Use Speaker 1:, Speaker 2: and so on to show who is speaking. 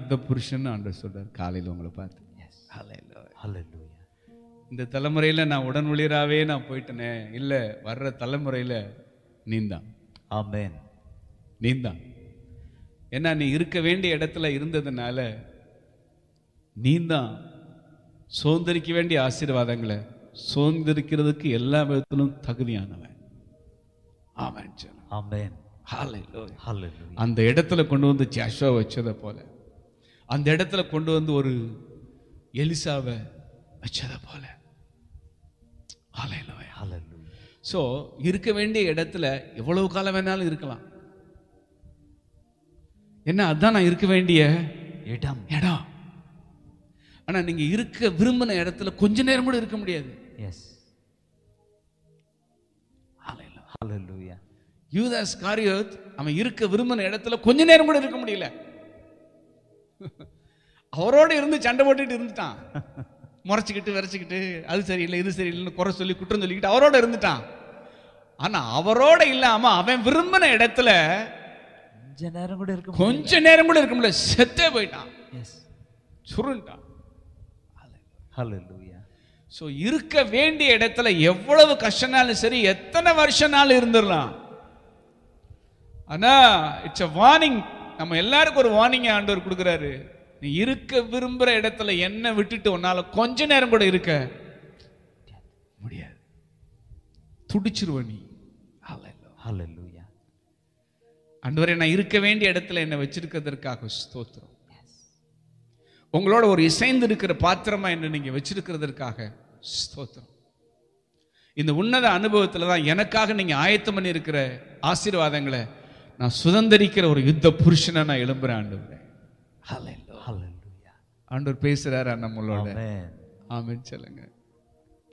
Speaker 1: யுத்த புருஷன் ஆண்டவர் சொல்றார் காலையில் உங்களை பார்த்து Hallelujah.
Speaker 2: Hallelujah.
Speaker 1: இந்த தலைமுறையில நான் உடன் ஊழியராகவே நான் போயிட்டேனே இல்லை வர்ற தலைமுறையில நீந்தான்
Speaker 2: Amen.
Speaker 1: நீந்தான் ஏன்னா நீ இருக்க வேண்டிய இடத்துல இருந்ததுனால நீந்தான் சுதந்திரிக்க வேண்டிய ஆசீர்வாதங்களை சுதந்திரிக்கிறதுக்கு எல்லா விதத்திலும் தகுதியானவன் ஆமாம்
Speaker 2: Amen.
Speaker 1: Hallelujah.
Speaker 2: Hallelujah.
Speaker 1: அந்த இடத்துல கொண்டு வந்து ஜாஷுவா வச்சதை போல அந்த இடத்துல கொண்டு வந்து ஒரு எலிசாவை வச்சதை போல Hallelujah.
Speaker 2: Hallelujah.
Speaker 1: ஸோ இருக்க வேண்டிய இடத்துல எவ்வளவு காலம் வேணாலும் இருக்கலாம் என்ன அதான் நான் இருக்க வேண்டிய
Speaker 2: இடம்
Speaker 1: இடம் ஆனா நீங்க இருக்க விரும்பின இடத்துல கொஞ்ச நேரம் கூட இருக்க முடியாது
Speaker 2: எஸ் ஹalleluya
Speaker 1: யூதாஸ் காரியோத் அவன் இருக்க விரும்பின இடத்துல கொஞ்ச நேரம் கூட இருக்க முடியல அவரோட இருந்து சண்டை போட்டுட்டு இருந்துட்டான் முறைச்சிக்கிட்டு விரைச்சிக்கிட்டு அது சரியில்லை இது சரியில்லைன்னு குறை சொல்லி குற்றம் சொல்லிக்கிட்டு அவரோட இருந்துட்டான் ஆனா அவரோட இல்லாம அவன் விரும்பின இடத்துல
Speaker 2: கொஞ்ச நேரம் கூட இருக்க
Speaker 1: கொஞ்ச நேரம் கூட இருக்க முடியல செத்தே போயிட்டான்
Speaker 2: எஸ்
Speaker 1: சுருண்டான்
Speaker 2: ஹalleluya
Speaker 1: ஸோ இருக்க வேண்டிய இடத்துல எவ்வளவு கஷ்டனாலும் சரி எத்தனை வருஷம்னாலும் இருந்துடலாம் ஆனா இட்ஸ் அ வார்னிங் நம்ம எல்லாருக்கும் ஒரு வார்னிங் ஆண்டவர் கொடுக்குறாரு நீ இருக்க விரும்புற இடத்துல என்ன விட்டுட்டு உன்னால கொஞ்ச நேரம் கூட இருக்க முடியாது துடிச்சிருவ நீ
Speaker 2: ஹalleluya
Speaker 1: ஆண்டவரே நான் இருக்க வேண்டிய இடத்துல என்னை வச்சிருக்கிறதற்காக ஸ்தோத்திரம் உங்களோட ஒரு இசைந்து இருக்கிற பாத்திரமா என்ன நீங்க வச்சிருக்கிறதற்காக ஸ்தோத்திரம் இந்த உன்னத அனுபவத்துல தான் எனக்காக நீங்க ஆயத்தம் பண்ணி இருக்கிற ஆசீர்வாதங்களை நான் சுதந்திரிக்கிற ஒரு யுத்த புருஷனா நான் எழும்புறேன் ஆண்டவரே
Speaker 2: ஹalleluya
Speaker 1: ஆண்டவர் பேசுறாரா நம்மளோட
Speaker 2: ஆமென்
Speaker 1: ஆமென் சொல்லுங்க